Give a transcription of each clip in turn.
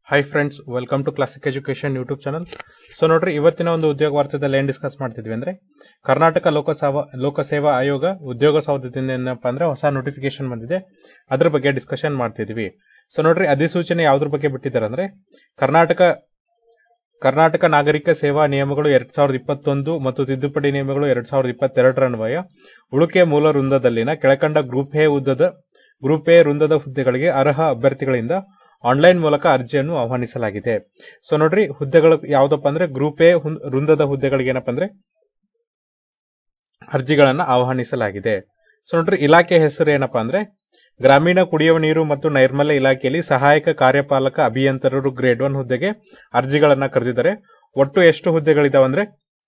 hi friends welcome to classic education YouTube channel so ನೋಡ್ರಿ ಇವತ್ತಿನ ಒಂದು ಉದ್ಯೋಗ ವಾರ್ತೆದಲ್ಲಿ ಏನ್ ಡಿಸ್ಕಸ್ ಮಾಡ್ತಿದ್ವಿ ಅಂದ್ರೆ ಕರ್ನಾಟಕ ಲೋಕಸೇವಾ ಲೋಕಸೇವಾ ಆಯೋಗ ಉದ್ಯೋಗ ಸೌಧದಿಂದ ಏನಪ್ಪಾ ಅಂದ್ರೆ ಹೊಸ ನೋಟಿಫಿಕೇಶನ್ ಬಂದಿದೆ ಅದ್ರ ಬಗ್ಗೆ ಡಿಸ್ಕಷನ್ ಮಾಡ್ತಿದ್ವಿ ಸೊ ನೋಡ್ರಿ ಅಧಿಸೂಚನೆ ಯಾವ್ದ್ರ ಬಗ್ಗೆ ಬಿಟ್ಟಿದ್ದಾರೆ ಅಂದ್ರೆ ಕರ್ನಾಟಕ ಕರ್ನಾಟಕ ನಾಗರಿಕ ಸೇವಾ ನಿಯಮಗಳು ಎರಡ್ ಸಾವಿರದ ಇಪ್ಪತ್ತೊಂದು ಮತ್ತು ತಿದ್ದುಪಡಿ ನಿಯಮಗಳು ಎರಡ್ ಸಾವಿರದ ಇಪ್ಪತ್ತೆರಡರ ಅನ್ವಯ ಉಳುಕೆ ಮೂಲ ವೃಂದದಲ್ಲಿನ ಕೆಳಕಂಡ ಗ್ರೂಪ್ ಎ ಉದ್ದದ ಗ್ರೂಪ್ ಎ ವೃಂದದ ಹುದ್ದೆಗಳಿಗೆ ಅರ್ಹ ಅಭ್ಯರ್ಥಿಗಳಿಂದ ಆನ್ಲೈನ್ ಮೂಲಕ ಅರ್ಜಿಯನ್ನು ಆಹ್ವಾನಿಸಲಾಗಿದೆ ಸೊ ನೋಡ್ರಿ ಹುದ್ದೆಗಳು ಯಾವ್ದಪ್ಪ ಅಂದ್ರೆ ಗ್ರೂಪ್ ಎ ಹುನ್- ವೃಂದದ ಹುದ್ದೆಗಳಿಗೆ ಏನಪ್ಪ ಅಂದ್ರೆ ಅರ್ಜಿಗಳನ್ನ ಆಹ್ವಾನಿಸಲಾಗಿದೆ ಸೊ ನೋಡ್ರಿ ಇಲಾಖೆ ಹೆಸರು ಏನಪ್ಪಾ ಅಂದ್ರೆ ಗ್ರಾಮೀಣ ಕುಡಿಯುವ ನೀರು ಮತ್ತು ನೈರ್ಮಲ್ಯ ಇಲಾಖೆಯಲ್ಲಿ ಸಹಾಯಕ ಕಾರ್ಯಪಾಲಕ ಅಭಿಯಂತರರು ಗ್ರೇಡ್ ಒನ್ ಹುದ್ದೆಗೆ ಅರ್ಜಿಗಳನ್ನ ಕರೆದಿದ್ದಾರೆ ಒಟ್ಟು ಎಷ್ಟು ಹುದ್ದೆಗಳಿದಾವೆ ಅಂದ್ರೆ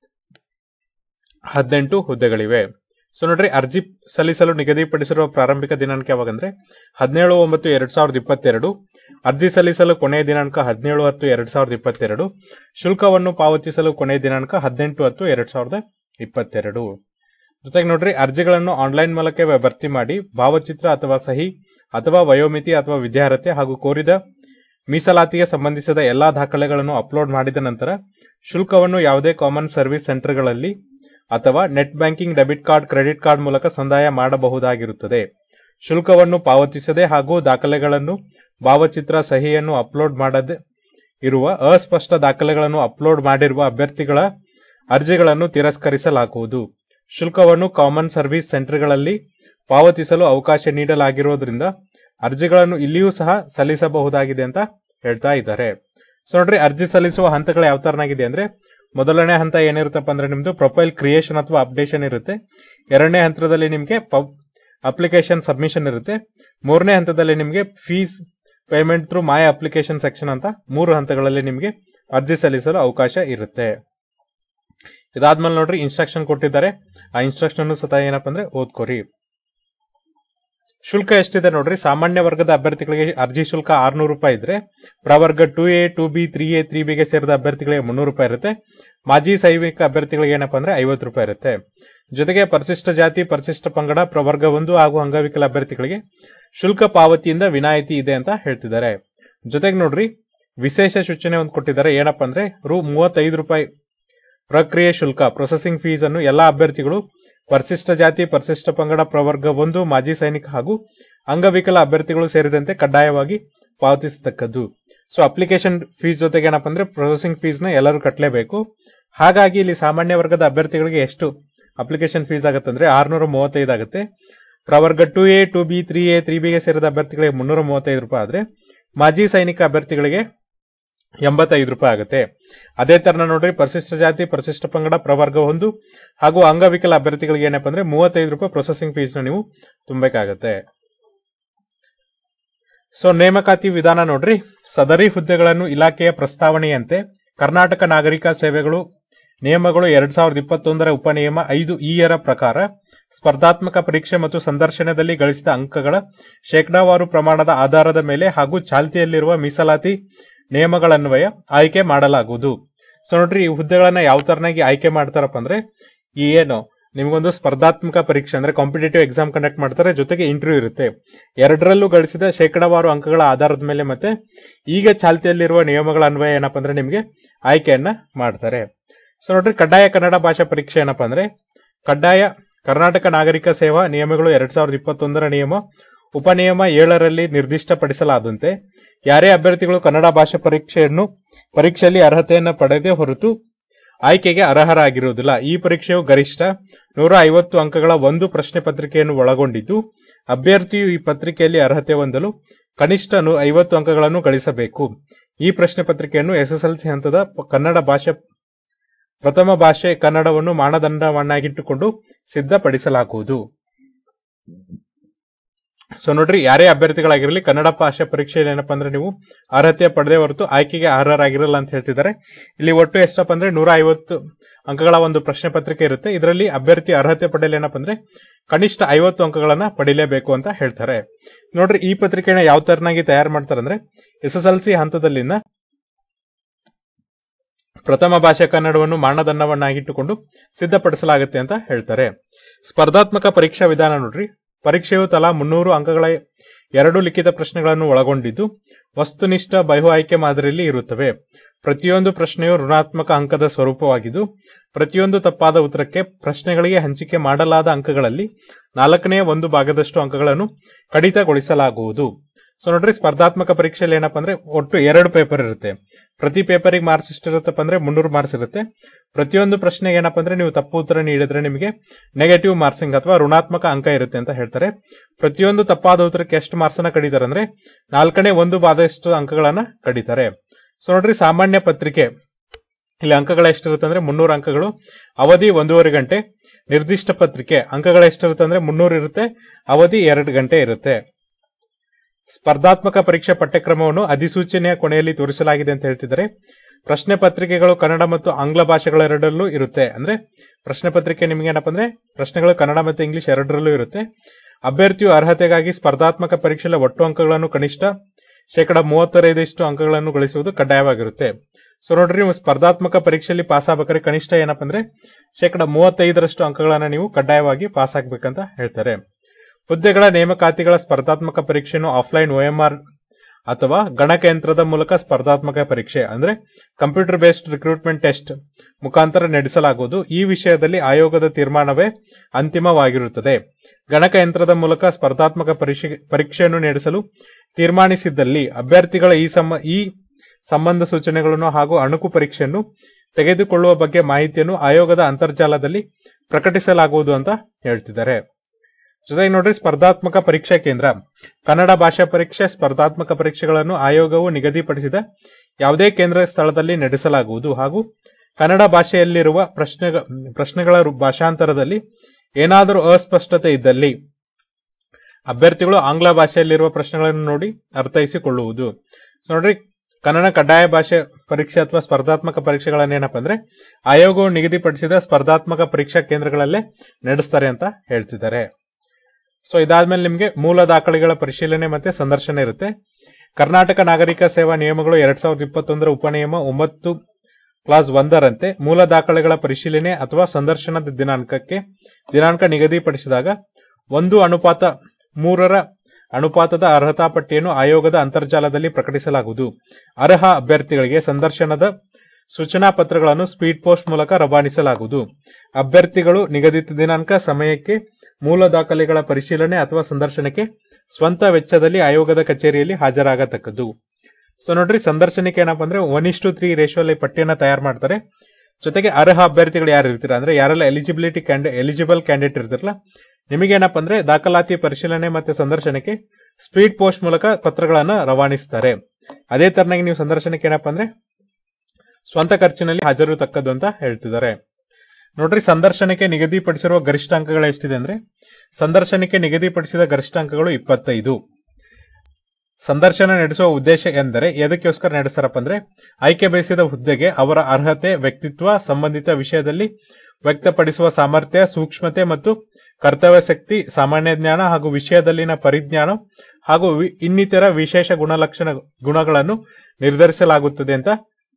ಹದಿನೆಂಟು ಹುದ್ದೆಗಳಿವೆ ಸೊ ನೋಡ್ರಿ ಅರ್ಜಿ ಸಲ್ಲಿಸಲು ನಿಗದಿಪಡಿಸಿರುವ ಪ್ರಾರಂಭಿಕ ದಿನಾಂಕ ಯಾವಾಗಂದ್ರೆ ಹದಿನೇಳು ಒಂಬತ್ತು ಎರಡ್ ಸಾವಿರದ ಇಪ್ಪತ್ತೆರಡು ಅರ್ಜಿ ಸಲ್ಲಿಸಲು ಕೊನೆಯ ದಿನಾಂಕ ಹದಿನೇಳು ಹತ್ತು ಎರಡ್ ಸಾವಿರದ ಇಪ್ಪತ್ತೆರಡು ಶುಲ್ಕವನ್ನು ಪಾವತಿಸಲು ಕೊನೆಯ ದಿನಾಂಕ ಹದಿನೆಂಟು ಹತ್ತು ಎರಡ್ ಸಾವಿರದ ಇಪ್ಪತ್ತೆರಡು ಜೊತೆಗೆ ನೋಡ್ರಿ ಅರ್ಜಿಗಳನ್ನು ಆನ್ಲೈನ್ ಮೂಲಕ ಭರ್ತಿ ಮಾಡಿ ಭಾವಚಿತ್ರ ಅಥವಾ ಸಹಿ ಅಥವಾ ವಯೋಮಿತಿ ಅಥವಾ ವಿದ್ಯಾರ್ಹತೆ ಹಾಗೂ ಕೋರಿದ ಮೀಸಲಾತಿಗೆ ಸಂಬಂಧಿಸಿದ ಎಲ್ಲಾ ದಾಖಲೆಗಳನ್ನು ಅಪ್ಲೋಡ್ ಮಾಡಿದ ನಂತರ ಶುಲ್ಕವನ್ನು ಯಾವುದೇ ಕಾಮನ್ ಸರ್ವಿಸ್ ಸೆಂಟರ್ಗಳಲ್ಲಿ ಅಥವಾ net banking debit card credit card ಮೂಲಕ ಸಂದಾಯ ಮಾಡಬಹುದಾಗಿರುತ್ತದೆ ಶುಲ್ಕವನ್ನು ಪಾವತಿಸದೆ ಹಾಗೂ ದಾಖಲೆಗಳನ್ನು ಭಾವಚಿತ್ರ ಸಹಿಯನ್ನು ಅಪ್ಲೋಡ್ ಮಾಡದೆ ಇರುವ ಅಸ್ಪಷ್ಟ ದಾಖಲೆಗಳನ್ನು ಅಪ್ಲೋಡ್ ಮಾಡಿರುವ ಅಭ್ಯರ್ಥಿಗಳ ಅರ್ಜಿಗಳನ್ನು ತಿರಸ್ಕರಿಸಲಾಗುವುದು ಶುಲ್ಕವನ್ನು ಕಾಮನ್ ಸರ್ವಿಸ್ ಸೆಂಟರ್ಗಳಲ್ಲಿ ಪಾವತಿಸಲು ಅವಕಾಶ ನೀಡಲಾಗಿರುವುದರಿಂದ ಅರ್ಜಿಗಳನ್ನು ಇಲ್ಲಿಯೂ ಸಹ ಸಲ್ಲಿಸಬಹುದಾಗಿದೆ ಅಂತ ಹೇಳ್ತಾ ಇದ್ದಾರೆ ಸೊ ನೋಡ್ರಿ ಅರ್ಜಿ ಸಲ್ಲಿಸುವ ಹಂತಗಳು ಯಾವ ತರನಾಗಿದೆ ಅಂದ್ರೆ ಮೊದಲನೇ ಹಂತ ಏನಿರುತ್ತಪ್ಪ ಅಂದ್ರೆ ನಿಮ್ದು ಪ್ರೊಫೈಲ್ ಕ್ರಿಯೇಷನ್ ಅಥವಾ ಅಪ್ಡೇಷನ್ ಇರುತ್ತೆ ಎರಡನೇ ಹಂತದಲ್ಲಿ ನಿಮಗೆ ಅಪ್ಲಿಕೇಶನ್ ಸಬ್ಮಿಷನ್ ಇರುತ್ತೆ ಮೂರನೇ ಹಂತದಲ್ಲಿ ನಿಮಗೆ ಫೀಸ್ ಪೇಮೆಂಟ್ ಥ್ರೂ ಮಾಯ ಅಪ್ಲಿಕೇಶನ್ ಸೆಕ್ಷನ್ ಅಂತ ಮೂರು ಹಂತಗಳಲ್ಲಿ ನಿಮಗೆ ಅರ್ಜಿ ಸಲ್ಲಿಸಲು ಅವಕಾಶ ಇರುತ್ತೆ ಇದಾದ್ಮೇಲೆ ನೋಡ್ರಿ ಇನ್ಸ್ಟ್ರಕ್ಷನ್ ಕೊಟ್ಟಿದ್ದಾರೆ ಆ ಇನ್ಸ್ಟ್ರಕ್ಷನ್ ಸತ ಏನಪ್ಪ ಅಂದ್ರೆ ಓದ್ಕೋರಿ ಶುಲ್ಕ ಎಷ್ಟಿದೆ ನೋಡ್ರಿ ಸಾಮಾನ್ಯ ವರ್ಗದ ಅಭ್ಯರ್ಥಿಗಳಿಗೆ ಅರ್ಜಿ ಶುಲ್ಕ ಆರ್ನೂರು ರೂಪಾಯಿ ಇದ್ರೆ ಪ್ರವರ್ಗ two A two B three A three ಬಿಗೆ ಸೇರಿದ ಅಭ್ಯರ್ಥಿಗಳಿಗೆ ಮುನ್ನೂರು ರೂಪಾಯಿ ಇರುತ್ತೆ ಮಾಜಿ ಸೈನಿಕ ಅಭ್ಯರ್ಥಿಗಳಿಗೆ ಏನಪ್ಪಾ ಅಂದ್ರೆ ಐವತ್ತು ರೂಪಾಯಿ ಇರುತ್ತೆ ಜೊತೆಗೆ ಪರಿಶಿಷ್ಟ ಜಾತಿ ಪರಿಶಿಷ್ಟ ಪಂಗಡ ಪ್ರವರ್ಗ ಒಂದು ಹಾಗೂ ಅಂಗವಿಕಲ ಅಭ್ಯರ್ಥಿಗಳಿಗೆ ಶುಲ್ಕ ಪಾವತಿಯಿಂದ ವಿನಾಯಿತಿ ಇದೆ ಅಂತ ಹೇಳ್ತಿದ್ದಾರೆ ಜೊತೆಗೆ ನೋಡ್ರಿ ವಿಶೇಷ ಸೂಚನೆ ಒಂದು ಕೊಟ್ಟಿದ್ದಾರೆ ಏನಪ್ಪಾ ಅಂದ್ರೆ ರು ಮೂವತ್ತೈದು ರೂಪಾಯಿ ಪ್ರಕ್ರಿಯೆ ಶುಲ್ಕ ಪ್ರೊಸೆಸಿಂಗ್ ಫೀಸ್ ಅನ್ನು ಎಲ್ಲಾ ಅಭ್ಯರ್ಥಿಗಳು ಪರಿಶಿಷ್ಟ ಜಾತಿ ಪರಿಶಿಷ್ಟ ಪಂಗಡ ಪ್ರವರ್ಗ ಒಂದು ಮಾಜಿ ಸೈನಿಕ ಹಾಗೂ ಅಂಗವಿಕಲ ಅಭ್ಯರ್ಥಿಗಳು ಸೇರಿದಂತೆ ಕಡ್ಡಾಯವಾಗಿ ಪಾವತಿಸತಕ್ಕದ್ದು ಸೊ ಅಪ್ಲಿಕೇಶನ್ ಫೀಸ್ ಜೊತೆಗೆ ಏನಪ್ಪ ಅಂದ್ರೆ ಪ್ರೊಸೆಸಿಂಗ್ ಫೀಸ್ ನ ಎಲ್ಲರೂ ಕಟ್ಟಲೇಬೇಕು ಹಾಗಾಗಿ ಇಲ್ಲಿ ಸಾಮಾನ್ಯ ವರ್ಗದ ಅಭ್ಯರ್ಥಿಗಳಿಗೆ ಎಷ್ಟು ಅಪ್ಲಿಕೇಶನ್ ಫೀಸ್ ಆಗುತ್ತೆ ಅಂದ್ರೆ ಆರ್ನೂರ ಮೂವತ್ತೈದು ಆಗುತ್ತೆ ಪ್ರವರ್ಗ two A two B three A three ಬಿಗೆ ಸೇರಿದ ಅಭ್ಯರ್ಥಿಗಳಿಗೆ ಮುನ್ನೂರ ಮೂವತ್ತೈದು ರೂಪಾಯಿ ಆದ್ರೆ ಮಾಜಿ ಸೈನಿಕ ಅಭ್ಯರ್ಥಿಗಳಿಗೆ ಎಂಬತ್ತೈದು ರೂಪಾಯಿ ಆಗುತ್ತೆ ಅದೇ ತರ ನೋಡ್ರಿ ಪರಿಶಿಷ್ಟ ಜಾತಿ ಪರಿಶಿಷ್ಟ ಪಂಗಡ ಪ್ರವರ್ಗ ಒಂದು ಹಾಗೂ ಅಂಗವಿಕಲ ಅಭ್ಯರ್ಥಿಗಳಿಗೆ ಏನಪ್ಪ ಅಂದ್ರೆ ಮೂವತ್ತೈದು ರೂಪಾಯಿ ಪ್ರೊಸೆಸಿಂಗ್ ಫೀಸ್ ನ ನೀವು ತುಂಬಬೇಕಾಗತ್ತೆ ಸೊ ನೇಮಕಾತಿ ವಿಧಾನ ನೋಡ್ರಿ ಸದರಿ ಹುದ್ದೆಗಳನ್ನು ಇಲಾಖೆಯ ಪ್ರಸ್ತಾವನೆಯಂತೆ ಕರ್ನಾಟಕ ನಾಗರಿಕ ಸೇವೆಗಳು ನಿಯಮಗಳು ಎರಡ್ ಸಾವಿರದ ಇಪ್ಪತ್ತೊಂದರ ಉಪನಿಯಮ ಐದು ಇಯರ ಪ್ರಕಾರ ಸ್ಪರ್ಧಾತ್ಮಕ ಪರೀಕ್ಷೆ ಮತ್ತು ಸಂದರ್ಶನದಲ್ಲಿ ಗಳಿಸಿದ ಅಂಕಗಳ ಶೇಕಡಾವಾರು ಪ್ರಮಾಣದ ಆಧಾರದ ಮೇಲೆ ಹಾಗೂ ಚಾಲ್ತಿಯಲ್ಲಿರುವ ಮೀಸಲಾತಿ ನಿಯಮಗಳನ್ವಯ ಆಯ್ಕೆ ಮಾಡಲಾಗುವುದು ಸೊ ನೋಡ್ರಿ ಈ ಹುದ್ದೆಗಳನ್ನ ಯಾವ ತರನಾಗಿ ಆಯ್ಕೆ ಮಾಡ್ತಾರಪ್ಪ ಅಂದ್ರೆ ಈ ಏನು ನಿಮಗೊಂದು ಸ್ಪರ್ಧಾತ್ಮಕ ಪರೀಕ್ಷೆ ಅಂದ್ರೆ ಕಾಂಪಿಟೇಟಿವ್ ಎಕ್ಸಾಮ್ ಕಂಡಕ್ಟ್ ಮಾಡ್ತಾರೆ ಜೊತೆಗೆ ಇಂಟರ್ವ್ಯೂ ಇರುತ್ತೆ ಎರಡರಲ್ಲೂ ಗಳಿಸಿದ ಶೇಕಡಾವಾರು ಅಂಕಗಳ ಆಧಾರದ ಮೇಲೆ ಮತ್ತೆ ಈಗ ಚಾಲ್ತಿಯಲ್ಲಿರುವ ನಿಯಮಗಳ ಅನ್ವಯ ಏನಪ್ಪ ಅಂದ್ರೆ ನಿಮಗೆ ಆಯ್ಕೆಯನ್ನ ಮಾಡ್ತಾರೆ ಸೊ ನೋಡ್ರಿ ಕಡ್ಡಾಯ ಕನ್ನಡ ಭಾಷಾ ಪರೀಕ್ಷೆ ಏನಪ್ಪ ಅಂದ್ರೆ ಕಡ್ಡಾಯ ಕರ್ನಾಟಕ ನಾಗರಿಕ ಸೇವಾ ನಿಯಮಗಳು ಎರಡ್ ಸಾವಿರದ ಇಪ್ಪತ್ತೊಂದರ ನಿಯಮ ಉಪನಿಯಮ ಏಳರಲ್ಲಿ ನಿರ್ದಿಷ್ಟಪಡಿಸಲಾದಂತೆ ಯಾರೇ ಅಭ್ಯರ್ಥಿಗಳು ಕನ್ನಡ ಭಾಷಾ ಪರೀಕ್ಷೆಯನ್ನು ಪರೀಕ್ಷೆಯಲ್ಲಿ ಅರ್ಹತೆಯನ್ನು ಪಡೆದೇ ಹೊರತು ಆಯ್ಕೆಗೆ ಅರ್ಹರಾಗಿರುವುದಿಲ್ಲ ಈ ಪರೀಕ್ಷೆಯು ಗರಿಷ್ಠ ನೂರ ಐವತ್ತು ಅಂಕಗಳ ಒಂದು ಪ್ರಶ್ನೆ ಪತ್ರಿಕೆಯನ್ನು ಒಳಗೊಂಡಿದ್ದು ಅಭ್ಯರ್ಥಿಯು ಈ ಪತ್ರಿಕೆಯಲ್ಲಿ ಅರ್ಹತೆ ಹೊಂದಲು ಕನಿಷ್ಠ ನು- ಐವತ್ತು ಅಂಕಗಳನ್ನು ಗಳಿಸಬೇಕು ಈ ಪ್ರಶ್ನೆ ಪತ್ರಿಕೆಯನ್ನು ಎಸ್ಎಸ್ಎಲ್ಸಿ ಹಂತದ ಪ- ಕನ್ನಡ ಭಾಷೆ ಪ್ರಥಮ ಭಾಷೆ ಕನ್ನಡವನ್ನು ಮಾನದಂಡವನ್ನಾಗಿಟ್ಟುಕೊಂಡು ಸಿದ್ಧಪಡಿಸಲಾಗುವುದು ಸೊ ನೋಡ್ರಿ ಯಾರೇ ಅಭ್ಯರ್ಥಿಗಳಾಗಿರಲಿ ಕನ್ನಡ ಭಾಷೆ ಪರೀಕ್ಷೆಯಲ್ಲಿ ಏನಪ್ಪಾ ಅಂದ್ರೆ ನೀವು ಅರ್ಹತೆ ಪಡೆದೇ ಹೊರತು ಆಯ್ಕೆಗೆ ಅರ್ಹರಾಗಿರಲ್ಲ ಅಂತ ಹೇಳ್ತಿದ್ದಾರೆ ಇಲ್ಲಿ ಒಟ್ಟು ಎಷ್ಟಪ್ಪ ಅಂದ್ರೆ ನೂರ ಐವತ್ತು ಅಂಕಗಳ ಒಂದು ಪ್ರಶ್ನೆ ಪತ್ರಿಕೆ ಇರುತ್ತೆ ಇದರಲ್ಲಿ ಅಭ್ಯರ್ಥಿ ಅರ್ಹತೆ ಪಡೆಯಲು ಏನಪ್ಪ ಅಂದ್ರೆ ಕನಿಷ್ಠ ಐವತ್ತು ಅಂಕಗಳನ್ನ ಪಡಿಲೇಬೇಕು ಅಂತ ಹೇಳ್ತಾರೆ ನೋಡ್ರಿ ಈ ಪತ್ರಿಕೆನ ಯಾವ ತರನಾಗಿ ತಯಾರು ಮಾಡ್ತಾರೆ ಅಂದ್ರೆ ಎಸ್ ಎಸ್ ಎಲ್ ಸಿ ಹಂತದಲ್ಲಿನ ಪ್ರಥಮ ಭಾಷೆ ಕನ್ನಡವನ್ನು ಮಾನದಂಡವನ್ನಾಗಿಟ್ಟುಕೊಂಡು ಸಿದ್ಧಪಡಿಸಲಾಗುತ್ತೆ ಅಂತ ಹೇಳ್ತಾರೆ ಸ್ಪರ್ಧಾತ್ಮಕ ಪರೀಕ್ಷಾ ವಿಧಾನ ನೋಡ್ರಿ ಪರೀಕ್ಷೆಯು ತಲಾ ಮುನ್ನೂರು ಅಂಕಗಳ ಎರಡು ಲಿಖಿತ ಪ್ರಶ್ನೆಗಳನ್ನು ಒಳಗೊಂಡಿದ್ದು ವಸ್ತುನಿಷ್ಠ ಬಹು ಆಯ್ಕೆ ಮಾದರಿಯಲ್ಲಿ ಇರುತ್ತವೆ ಪ್ರತಿಯೊಂದು ಪ್ರಶ್ನೆಯು ಋಣಾತ್ಮಕ ಅಂಕದ ಸ್ವರೂಪವಾಗಿದ್ದು ಪ್ರತಿಯೊಂದು ತಪ್ಪಾದ ಉತ್ತರಕ್ಕೆ ಪ್ರಶ್ನೆಗಳಿಗೆ ಹಂಚಿಕೆ ಮಾಡಲಾದ ಅಂಕಗಳಲ್ಲಿ ನಾಲ್ಕನೇ ಒಂದು ಭಾಗದಷ್ಟು ಅಂಕಗಳನ್ನು ಕಡಿತಗೊಳಿಸಲಾಗುವುದು ಸೊ ನೋಡ್ರಿ ಸ್ಪರ್ಧಾತ್ಮಕ ಪರೀಕ್ಷೆಯಲ್ಲಿ ಏನಪ್ಪಾ ಅಂದ್ರೆ ಒಟ್ಟು ಎರಡು ಪೇಪರ್ ಇರುತ್ತೆ ಪ್ರತಿ ಪೇಪರಿಗೆ ಮಾರ್ಕ್ಸ್ ಎಷ್ಟಿರುತ್ತಪ್ಪ ಅಂದ್ರೆ ಮುನ್ನೂರು ಮಾರ್ಕ್ಸ್ ಇರುತ್ತೆ ಪ್ರತಿಯೊಂದು ಪ್ರಶ್ನೆಗೆ ಏನಪ್ಪಾ ಅಂದ್ರೆ ನೀವು ತಪ್ಪು ಉತ್ತರ ನೀಡಿದ್ರೆ ನಿಮಗೆ ನೆಗೆಟಿವ್ ಮಾರ್ಕ್ಸಿಂಗ್ ಅಥವಾ ಋಣಾತ್ಮಕ ಅಂಕ ಇರುತ್ತೆ ಅಂತ ಹೇಳ್ತಾರೆ ಪ್ರತಿಯೊಂದು ತಪ್ಪಾದ ಉತ್ತರಕ್ಕೆ ಎಷ್ಟು ಮಾರ್ಕ್ಸ್ ಅನ್ನ ಕಡಿತಾರೆ ಅಂದ್ರೆ ನಾಲ್ಕನೇ ಒಂದು ಭಾಗದಷ್ಟು ಅಂಕಗಳನ್ನ ಕಡಿತಾರೆ ಸೊ ನೋಡ್ರಿ ಸಾಮಾನ್ಯ ಪತ್ರಿಕೆ ಇಲ್ಲಿ ಅಂಕಗಳು ಎಷ್ಟಿರುತ್ತೆ ಅಂದ್ರೆ ಮುನ್ನೂರು ಅಂಕಗಳು ಅವಧಿ ಒಂದೂವರೆ ಗಂಟೆ ನಿರ್ದಿಷ್ಟ ಪತ್ರಿಕೆ ಅಂಕಗಳು ಎಷ್ಟಿರುತ್ತೆ ಅಂದ್ರೆ ಮುನ್ನೂರು ಇರುತ್ತೆ ಅವಧಿ ಎರಡು ಗಂಟೆ ಇರುತ್ತೆ ಸ್ಪರ್ಧಾತ್ಮಕ ಪರೀಕ್ಷೆ ಪಠ್ಯಕ್ರಮವನ್ನು ಅಧಿಸೂಚನೆಯ ಕೊನೆಯಲ್ಲಿ ತೋರಿಸಲಾಗಿದೆ ಅಂತ ಹೇಳ್ತಿದ್ದಾರೆ ಪ್ರಶ್ನೆ ಪತ್ರಿಕೆಗಳು ಕನ್ನಡ ಮತ್ತು ಆಂಗ್ಲ ಭಾಷೆಗಳೆರಡರಲ್ಲೂ ಇರುತ್ತೆ ಅಂದ್ರೆ ಪ್ರಶ್ನೆ ಪತ್ರಿಕೆ ನಿಮಗೆ ಏನಪ್ಪ ಅಂದ್ರೆ ಪ್ರಶ್ನೆಗಳು ಕನ್ನಡ ಮತ್ತು ಇಂಗ್ಲಿಷ್ ಎರಡರಲ್ಲೂ ಇರುತ್ತೆ ಅಭ್ಯರ್ಥಿಯು ಅರ್ಹತೆಗಾಗಿ ಸ್ಪರ್ಧಾತ್ಮಕ ಪರೀಕ್ಷೆಯ ಒಟ್ಟು ಅಂಕಗಳನ್ನು ಕನಿಷ್ಠ ಶೇಕಡ ಮೂವತ್ತೈದಷ್ಟು ಅಂಕಗಳನ್ನು ಗಳಿಸುವುದು ಕಡ್ಡಾಯವಾಗಿರುತ್ತೆ ಸೊ ನೋಡ್ರಿ ನೀವು ಸ್ಪರ್ಧಾತ್ಮಕ ಪರೀಕ್ಷೆಯಲ್ಲಿ ಪಾಸ್ ಆಗ್ಬೇಕಾದ್ರೆ ಕನಿಷ್ಠ ಏನಪ್ಪ ಅಂದ್ರೆ ಶೇಕಡ ಮೂವತ್ತೈದರಷ್ಟು ಅಂಕಗಳನ್ನ ನೀವು ಕಡ್ಡಾಯವಾಗಿ ಪಾಸ್ ಆಗ್ಬೇಕಂತ ಹೇಳ್ತಾರೆ ಹುದ್ದೆಗಳ ನೇಮಕಾತಿಗಳ ಸ್ಪರ್ಧಾತ್ಮಕ ಪರೀಕ್ಷೆಯನ್ನು ಆಫ್ಲೈನ್ ಒಎಂಆರ್ ಅಥವಾ ಗಣಕಯಂತ್ರದ ಮೂಲಕ ಸ್ಪರ್ಧಾತ್ಮಕ ಪರೀಕ್ಷೆ ಅಂದ್ರೆ ಕಂಪ್ಯೂಟರ್ ಬೇಸ್ಡ್ ರಿಕ್ರೂಟ್ಮೆಂಟ್ ಟೆಸ್ಟ್ ಮುಖಾಂತರ ನಡೆಸಲಾಗುವುದು ಈ ವಿಷಯದಲ್ಲಿ ಆಯೋಗದ ತೀರ್ಮಾನವೇ ಅಂತಿಮವಾಗಿರುತ್ತದೆ ಗಣಕಯಂತ್ರದ ಮೂಲಕ ಸ್ಪರ್ಧಾತ್ಮಕ ಪರೀಕ್ಷೆ ಪರೀಕ್ಷೆಯನ್ನು ನಡೆಸಲು ತೀರ್ಮಾನಿಸಿದ್ದಲ್ಲಿ ಅಭ್ಯರ್ಥಿಗಳ ಈ ಸಮ ಈ ಸಂಬಂಧ ಸೂಚನೆಗಳನ್ನು ಹಾಗೂ ಅಣುಕು ಪರೀಕ್ಷೆಯನ್ನು ತೆಗೆದುಕೊಳ್ಳುವ ಬಗ್ಗೆ ಮಾಹಿತಿಯನ್ನು ಆಯೋಗದ ಅಂತರ್ಜಾಲದಲ್ಲಿ ಪ್ರಕಟಿಸಲಾಗುವುದು ಅಂತ ಹೇಳ್ತಿದ್ದಾರೆ ಜೊತೆಗೆ ನೋಡ್ರಿ ಸ್ಪರ್ಧಾತ್ಮಕ ಪರೀಕ್ಷಾ ಕೇಂದ್ರ ಕನ್ನಡ ಭಾಷಾ ಪರೀಕ್ಷೆ ಸ್ಪರ್ಧಾತ್ಮಕ ಪರೀಕ್ಷೆಗಳನ್ನು ಆಯೋಗವು ನಿಗದಿಪಡಿಸಿದ ಯಾವುದೇ ಕೇಂದ್ರ ಸ್ಥಳದಲ್ಲಿ ನಡೆಸಲಾಗುವುದು ಹಾಗೂ ಕನ್ನಡ ಭಾಷೆಯಲ್ಲಿರುವ ಪ್ರಶ್ನೆ ಪ್ರಶ್ನೆಗಳ ರು- ಭಾಷಾಂತರದಲ್ಲಿ ಏನಾದರೂ ಅಸ್ಪಷ್ಟತೆ ಇದ್ದಲ್ಲಿ ಅಭ್ಯರ್ಥಿಗಳು ಆಂಗ್ಲ ಭಾಷೆಯಲ್ಲಿರುವ ಪ್ರಶ್ನೆಗಳನ್ನು ನೋಡಿ ಅರ್ಥೈಸಿಕೊಳ್ಳುವುದು ಸೊ ನೋಡ್ರಿ ಕನ್ನಡ ಕಡ್ಡಾಯ ಭಾಷೆ ಪರೀಕ್ಷೆ ಅಥವಾ ಸ್ಪರ್ಧಾತ್ಮಕ ಪರೀಕ್ಷೆಗಳನ್ನೇನಪ್ಪ ಅಂದ್ರೆ ಆಯೋಗವು ನಿಗದಿಪಡಿಸಿದ ಸ್ಪರ್ಧಾತ್ಮಕ ಪರೀಕ್ಷಾ ಕೇಂದ್ರಗಳಲ್ಲೇ ನಡೆಸ್ತಾರೆ ಅಂತ ಹೇಳ್ತಿದ್ದಾರೆ ಸೊ ಇದಾದ್ಮೇಲೆ ನಿಮಗೆ ಮೂಲ ದಾಖಲೆಗಳ ಪರಿಶೀಲನೆ ಮತ್ತೆ ಸಂದರ್ಶನ ಇರುತ್ತೆ ಕರ್ನಾಟಕ ನಾಗರಿಕ ಸೇವಾ ನಿಯಮಗಳು ಎರಡ್ ಸಾವಿರದ ಇಪ್ಪತ್ತೊಂದರ ಉಪನಿಯಮ ಒಂಬತ್ತು ಕ್ಲಾಸ್ ಒಂದರಂತೆ ಮೂಲ ದಾಖಲೆಗಳ ಪರಿಶೀಲನೆ ಅಥವಾ ಸಂದರ್ಶನದ ದಿನಾಂಕಕ್ಕೆ ದಿನಾಂಕ ನಿಗದಿಪಡಿಸಿದಾಗ ಒಂದು ಅನುಪಾತ ಮೂರರ ಅನುಪಾತದ ಅರ್ಹತಾ ಪಟ್ಟಿಯನ್ನು ಆಯೋಗದ ಅಂತರ್ಜಾಲದಲ್ಲಿ ಪ್ರಕಟಿಸಲಾಗುವುದು ಅರ್ಹ ಅಭ್ಯರ್ಥಿಗಳಿಗೆ ಸಂದರ್ಶನದ ಸೂಚನಾ ಪತ್ರಗಳನ್ನು ಸ್ಪೀಡ್ ಪೋಸ್ಟ್ ಮೂಲಕ ರವಾನಿಸಲಾಗುವುದು ಅಭ್ಯರ್ಥಿಗಳು ನಿಗದಿತ ದಿನಾಂಕ ಸಮಯಕ್ಕೆ ಮೂಲ ದಾಖಲೆಗಳ ಪರಿಶೀಲನೆ ಅಥವಾ ಸಂದರ್ಶನಕ್ಕೆ ಸ್ವಂತ ವೆಚ್ಚದಲ್ಲಿ ಆಯೋಗದ ಕಚೇರಿಯಲ್ಲಿ ಹಾಜರಾಗತಕ್ಕದ್ದು ಸೊ ನೋಡ್ರಿ ಸಂದರ್ಶನಕ್ಕೆ ಏನಪ್ಪಾ ಅಂದ್ರೆ ಒನ್ ಇಷ್ಟು ತ್ರೀ ರೇಷಿಯೋಲ್ಲಿ ಪಟ್ಟಿಯನ್ನ ತಯಾರು ಮಾಡ್ತಾರೆ ಜೊತೆಗೆ ಅರ್ಹ ಅಭ್ಯರ್ಥಿಗಳು ಯಾರು ಇರ್ತೀರ ಅಂದ್ರೆ ಯಾರೆಲ್ಲ ಎಲಿಜಿಬಿಲಿಟಿ ಕ್ಯಾಂಡಿ ಎಲಿಜಿಬಲ್ ಕ್ಯಾಂಡಿಡೇಟ್ ಇರ್ತಿರಲ್ಲ ನಿಮಗೇನಪ್ಪ ಅಂದ್ರೆ ದಾಖಲಾತಿ ಪರಿಶೀಲನೆ ಮತ್ತೆ ಸಂದರ್ಶನಕ್ಕೆ ಸ್ಪೀಡ್ ಪೋಸ್ಟ್ ಮೂಲಕ ಪತ್ರಗಳನ್ನ ರವಾನಿಸ್ತಾರೆ ಅದೇ ತರನಾಗಿ ನೀವು ಸಂದರ್ಶನಕ್ಕೆ ಏನಪ್ಪಾ ಅಂದ್ರೆ ಸ್ವಂತ ಖರ್ಚಿನಲ್ಲಿ ಹಾಜರು ತಕ್ಕದ್ದು ಅಂತ ಹೇಳ್ತಿದ್ದಾರೆ ನೋಡ್ರಿ ಸಂದರ್ಶನಕ್ಕೆ ನಿಗದಿಪಡಿಸಿರುವ ಗರಿಷ್ಠ ಅಂಕಗಳು ಎಷ್ಟಿದೆ ಅಂದ್ರೆ ಸಂದರ್ಶನಕ್ಕೆ ನಿಗದಿಪಡಿಸಿದ ಗರಿಷ್ಠ ಅಂಕಗಳು ಇಪ್ಪತ್ತೈದು ಸಂದರ್ಶನ ನಡೆಸುವ ಉದ್ದೇಶ ಎಂದರೆ ಎದಕ್ಕೋಸ್ಕರ ನಡೆಸ್ತಾರಪ್ಪ ಅಂದ್ರೆ ಆಯ್ಕೆ ಬಯಸಿದ ಹುದ್ದೆಗೆ ಅವರ ಅರ್ಹತೆ ವ್ಯಕ್ತಿತ್ವ ಸಂಬಂಧಿತ ವಿಷಯದಲ್ಲಿ ವ್ಯಕ್ತಪಡಿಸುವ ಸಾಮರ್ಥ್ಯ ಸೂಕ್ಷ್ಮತೆ ಮತ್ತು ಕರ್ತವ್ಯ ಶಕ್ತಿ ಸಾಮಾನ್ಯ ಜ್ಞಾನ ಹಾಗೂ ವಿಷಯದಲ್ಲಿನ ಪರಿಜ್ಞಾನ ಹಾಗೂ ವಿ- ಇನ್ನಿತರ ವಿಶೇಷ ಗುಣಲಕ್ಷಣ ಗುಣಗಳನ್ನು ನಿರ್ಧರಿಸಲಾಗುತ್ತದೆ ಅಂತ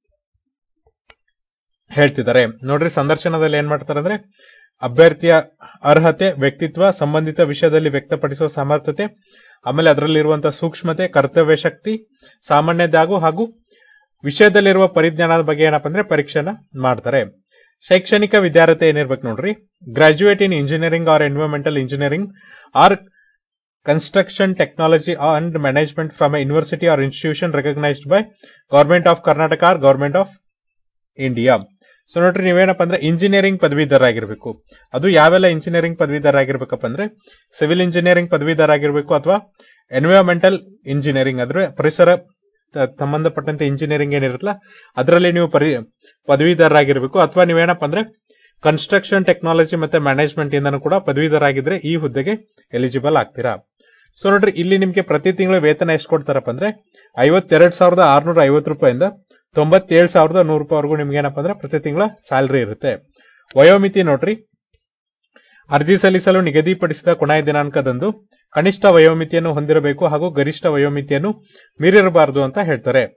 ಹೇಳ್ತಿದ್ದಾರೆ ನೋಡ್ರಿ ಸಂದರ್ಶನದಲ್ಲಿ ಏನ್ ಮಾಡ್ತಾರೆ ಅಂದ್ರೆ ಅಭ್ಯರ್ಥಿಯ ಅರ್ಹತೆ ವ್ಯಕ್ತಿತ್ವ ಸಂಬಂಧಿತ ವಿಷಯದಲ್ಲಿ ವ್ಯಕ್ತಪಡಿಸುವ ಸಾಮರ್ಥ್ಯತೆ ಆಮೇಲೆ ಅದರಲ್ಲಿರುವಂತಹ ಸೂಕ್ಷ್ಮತೆ ಕರ್ತವ್ಯ ಶಕ್ತಿ ಸಾಮಾನ್ಯದಾಗು ಹಾಗೂ ವಿಷಯದಲ್ಲಿರುವ ಪರಿಜ್ಞಾನದ ಬಗ್ಗೆ ಏನಪ್ಪಾ ಅಂದ್ರೆ ಪರೀಕ್ಷೆನ ಮಾಡ್ತಾರೆ ಶೈಕ್ಷಣಿಕ ವಿದ್ಯಾರ್ಥಿ ಏನಿರ್ಬೇಕು ನೋಡ್ರಿ graduate in engineering or environmental engineering or construction technology and management from a university or institution recognised by government of Karnataka or government of India so ನೋಡ್ರಿ ನೀವೇನಪ್ಪ ಅಂದ್ರೆ ಇಂಜಿನಿಯರಿಂಗ್ ಪದವೀಧರ ಆಗಿರ್ಬೇಕು ಅದು ಯಾವೆಲ್ಲ ಇಂಜಿನಿಯರಿಂಗ್ ಪದವೀಧರ ಆಗಿರ್ಬೇಕಪ್ಪ ಅಂದ್ರೆ ಸಿವಿಲ್ ಇಂಜಿನಿಯರಿಂಗ್ ಪದವೀಧರ ಆಗಿರ್ಬೇಕು ಅಥವಾ ಎನ್ವಿರಾನ್ಮೆಂಟಲ್ ಇಂಜಿನಿಯರಿಂಗ್ ಅಂದ್ರೆ ಪರಿಸರ ತ- ಸಂಬಂಧಪಟ್ಟಂತೆ ಇಂಜಿನಿಯರಿಂಗ್ ಏನಿರುತ್ತಲ್ಲ ಅದರಲ್ಲಿ ನೀವು ಪರಿ ಪದವೀಧರರಾಗಿರ್ಬೇಕು ಅಥವಾ ನೀವೇನಪ್ಪ ಅಂದ್ರೆ ಕನ್ಸ್ಟ್ರಕ್ಷನ್ ಟೆಕ್ನಾಲಜಿ ಮತ್ತೆ ಮ್ಯಾನೇಜ್ಮೆಂಟ್ ಇಂದನೂ ಕೂಡ ಪದವೀಧರಾಗಿದ್ರೆ ಈ ಹುದ್ದೆಗೆ ಎಲಿಜಿಬಲ್ ಆಗ್ತೀರಾ ಸೊ ನೋಡ್ರಿ ಇಲ್ಲಿ ನಿಮ್ಗೆ ಪ್ರತಿ ತಿಂಗಳು ವೇತನ ಎಷ್ಟು ಕೊಡ್ತಾರಪ್ಪ ಅಂದ್ರೆ ಐವತ್ತೆರಡು ಸಾವಿರದ ಆರ್ನೂರ ಐವತ್ತು ರೂಪಾಯಿಂದ ತೊಂಬತ್ತೇಳು ಸಾವಿರದ ನೂರು ರೂಪಾಯಿವರೆಗೂ ನಿಮ್ಗೆ ಏನಪ್ಪ ಅಂದ್ರೆ ಪ್ರತಿ ತಿಂಗಳ ಸ್ಯಾಲರಿ ಇರುತ್ತೆ ವಯೋಮಿತಿ ನೋಡ್ರಿ ಅರ್ಜಿ ಸಲ್ಲಿಸಲು ನಿಗದಿಪಡಿಸಿದ ಕೊನೆಯ ದಿನಾಂಕದಂದು ಕನಿಷ್ಠ ವಯೋಮಿತಿಯನ್ನು ಹೊಂದಿರಬೇಕು ಹಾಗೂ ಗರಿಷ್ಠ ವಯೋಮಿತಿಯನ್ನು ಮೀರಿರಬಾರದು ಅಂತ ಹೇಳ್ತಾರೆ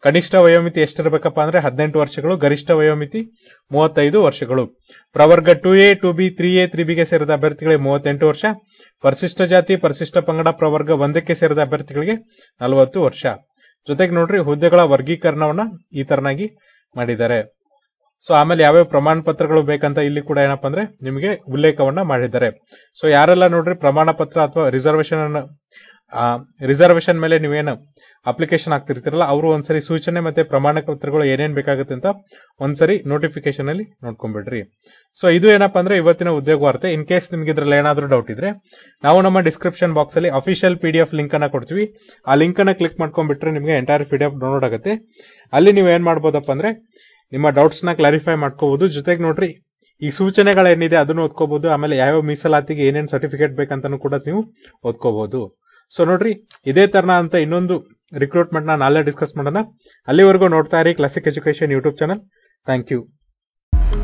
ಕನಿಷ್ಠ ವಯೋಮಿತಿ ಎಷ್ಟಿರಬೇಕಪ್ಪ ಅಂದ್ರೆ ಹದಿನೆಂಟು ವರ್ಷಗಳು ಗರಿಷ್ಠ ವಯೋಮಿತಿ ಮೂವತ್ತೈದು ವರ್ಷಗಳು ಪ್ರವರ್ಗ two A two B three A three ಬಿಗೆ ಸೇರಿದ ಅಭ್ಯರ್ಥಿಗಳಿಗೆ ಮೂವತ್ತೆಂಟು ವರ್ಷ ಪರಿಶಿಷ್ಟ ಜಾತಿ ಪರಿಶಿಷ್ಟ ಪಂಗಡ ಪ್ರವರ್ಗ ಒಂದಕ್ಕೆ ಸೇರಿದ ಅಭ್ಯರ್ಥಿಗಳಿಗೆ ನಲವತ್ತು ವರ್ಷ ಜೊತೆಗೆ ನೋಡ್ರಿ ಹುದ್ದೆಗಳ ವರ್ಗೀಕರಣವನ್ನ ಈ ತರನಾಗಿ ಮಾಡಿದ್ದಾರೆ ಸೊ ಆಮೇಲೆ ಯಾವ್ಯಾವ ಪ್ರಮಾಣ ಪತ್ರಗಳು ಬೇಕಂತ ಇಲ್ಲಿ ಕೂಡ ಏನಪ್ಪಾ ಅಂದ್ರೆ ನಿಮಗೆ ಉಲ್ಲೇಖವನ್ನ ಮಾಡಿದ್ದಾರೆ ಸೊ ಯಾರೆಲ್ಲ ನೋಡ್ರಿ ಪ್ರಮಾಣ ಪತ್ರ ಅಥವಾ ರಿಸರ್ವೇಶನ್ ಅನ್ನ ರಿಸರ್ವೇಶನ್ ಮೇಲೆ ನೀವೇನು ಅಪ್ಲಿಕೇಶನ್ ಆಗ್ತಿರ್ತೀರಲ್ಲ ಅವರು ಒಂದ್ಸರಿ ಸೂಚನೆ ಮತ್ತೆ ಪ್ರಮಾಣ ಪತ್ರಗಳು ಏನೇನ್ ಬೇಕಾಗುತ್ತೆ ಅಂತ ಒಂದ್ಸರಿ ನೋಟಿಫಿಕೇಶನ್ ಅಲ್ಲಿ ನೋಡ್ಕೊಂಡ್ಬಿಡ್ರಿ ಸೊ ಇದು ಏನಪ್ಪಾ ಅಂದ್ರೆ ಇವತ್ತಿನ ಉದ್ಯೋಗ ವಾರ್ತೆ ಇನ್ ಕೇಸ್ ನಿಮ್ಗೆ ಇದ್ರಲ್ಲಿ ಏನಾದ್ರೂ ಡೌಟ್ ಇದ್ರೆ ನಾವು ನಮ್ಮ ಡಿಸ್ಕ್ರಿಪ್ಷನ್ ಬಾಕ್ಸ್ ಅಲ್ಲಿ official P D F link ಅನ್ನ ಕೊಡ್ತೀವಿ ಆ ಲಿಂಕ್ ಅನ್ನ ಕ್ಲಿಕ್ ಮಾಡ್ಕೊಂಡ್ಬಿಟ್ರೆ ನಿಮಗೆ entire P D F download ಆಗುತ್ತೆ ಅಲ್ಲಿ ನೀವು ಏನ್ ಮಾಡ್ಬೋದಪ್ಪ ಅಂದ್ರೆ ನಿಮ್ಮ ಡೌಟ್ಸ್ ನ ಕ್ಲಾರಿಫೈ ಮಾಡ್ಕೋಬಹುದು ಜೊತೆಗೆ ನೋಡ್ರಿ ಈ ಸೂಚನೆಗಳೇನಿದೆ ಅದನ್ನು ಓದ್ಕೋಬಹುದು ಆಮೇಲೆ ಯಾವ್ಯಾವ ಮೀಸಲಾತಿಗೆ ಏನೇನ್ ಸರ್ಟಿಫಿಕೇಟ್ ಬೇಕಂತಾನು ಕೂಡ ನೀವು ಓದ್ಕೋಬಹುದು ಸೊ ನೋಡ್ರಿ ಇದೇ ತರನ ಅಂತ ಇನ್ನೊಂದು ರಿಕ್ರೂಟ್ಮೆಂಟ್ ನ ನಾಳೆ ಡಿಸ್ಕಸ್ ಮಾಡೋಣ ಅಲ್ಲಿವರೆಗೂ ನೋಡ್ತಾ ಇರಿ Classic education YouTube channel thank you